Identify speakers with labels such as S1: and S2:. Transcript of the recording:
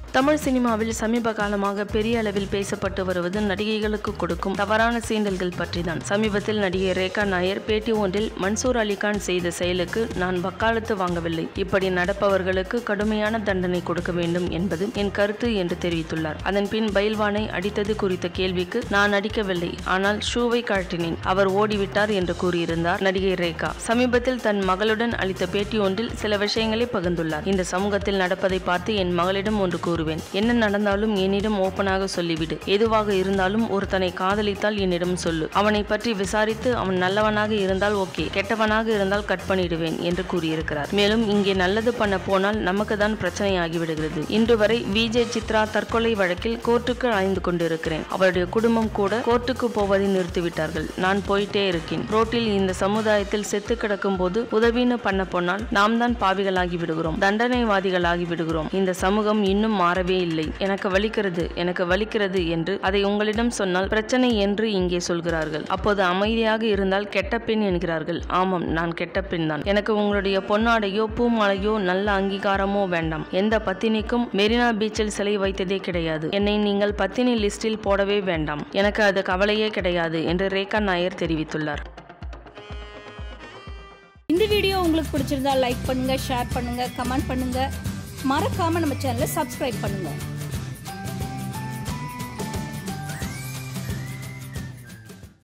S1: தமிழ் சினிமாவில் சமீப காலமாக பெரிய அளவில் பேசப்பட்டு வருவது நடிகைகளுக்கு கொடுக்கும் தவறான சீண்டல்கள் பற்றிதான் சமீபத்தில் நடிகை ரேகா நாயர் பேட்டி ஒன்றில் மன்சூர் அலிகான் செய்த செயலுக்கு நான் வக்காலத்து வாங்கவில்லை இப்படி நடப்பவர்களுக்கு கடுமையான தண்டனை கொடுக்க வேண்டும் என்பது என் கருத்து என்று தெரிவித்துள்ளார் அதன் பின் பயில்வானை அடித்தது குறித்த கேள்விக்கு நான் அடிக்கவில்லை ஆனால் ஷூவை கழட்டினேன் அவர் ஓடிவிட்டார் என்று கூறியிருந்தார் நடிகை ரேகா சமீபத்தில் தன் மகளுடன் அளித்த பேட்டி ஒன்றில் சில விஷயங்களை பகிர்ந்துள்ளார் இந்த சமூகத்தில் நடப்பதை பார்த்து என் மகளிடம் ஒன்று கூறுவேன் என்ன நடந்தாலும் என்னிடம் ஓப்பனாக சொல்லிவிடு எதுவாக இருந்தாலும் ஒருத்தனை காதலித்தால் என்னிடம் சொல்லு அவனை பற்றி விசாரித்து அவன் நல்லவனாக இருந்தால் ஓகே கெட்டவனாக இருந்தால் கட் பண்ணிடுவேன் என்று கூறியிருக்கிறார் மேலும் இங்கே நல்லது பண்ண போனால் நமக்கு தான் பிரச்சனை ஆகிவிடுகிறது இன்று வரை விஜய் சித்ரா தற்கொலை வழக்கில் கோர்ட்டுக்கு அழைந்து கொண்டிருக்கிறேன் அவருடைய குடும்பம் கூட கோர்ட்டுக்கு போவதை நிறுத்திவிட்டார்கள் நான் போயிட்டே இருக்கேன் ரோட்டில் இந்த சமுதாயத்தில் செத்து கிடக்கும் போது உதவின்னு பண்ண போனால் நாம் தான் பாவிகளாகி விடுகிறோம் தண்டனைவாதிகளாகி விடுகிறோம் இந்த சமூகம் இன்னும் மாறவே இல்லை எனக்கு வலிக்கிறது எனக்கு வலிக்கிறது என்று அதை உங்களிடம் சொன்னால் பிரச்சனை என்று இங்கே சொல்கிறார்கள் அப்போது அமைதியாக இருந்தால் கெட்ட பெண் என்கிறார்கள் ஆமாம் நான் கெட்ட பெண் தான் எனக்கு உங்களுடைய பொன்னாடையோ பூமாலையோ நல்ல அங்கீகாரமோ வேண்டாம் எந்த பத்தினிக்கும் மெரினா பீச்சில் சிலை வைத்ததே கிடையாது என்னை நீங்கள் பத்தினி லிஸ்டில் போடவே வேண்டாம் எனக்கு அது கவலையே கிடையாது என்று ரேகா நாயர் தெரிவித்துள்ளார்
S2: இந்த வீடியோ உங்களுக்கு பிடிச்சிருந்தா லைக் பண்ணுங்க ஷேர் பண்ணுங்க கமெண்ட் பண்ணுங்க மறக்காம நம்ம சேனலை சப்ஸ்கிரைப் பண்ணுங்க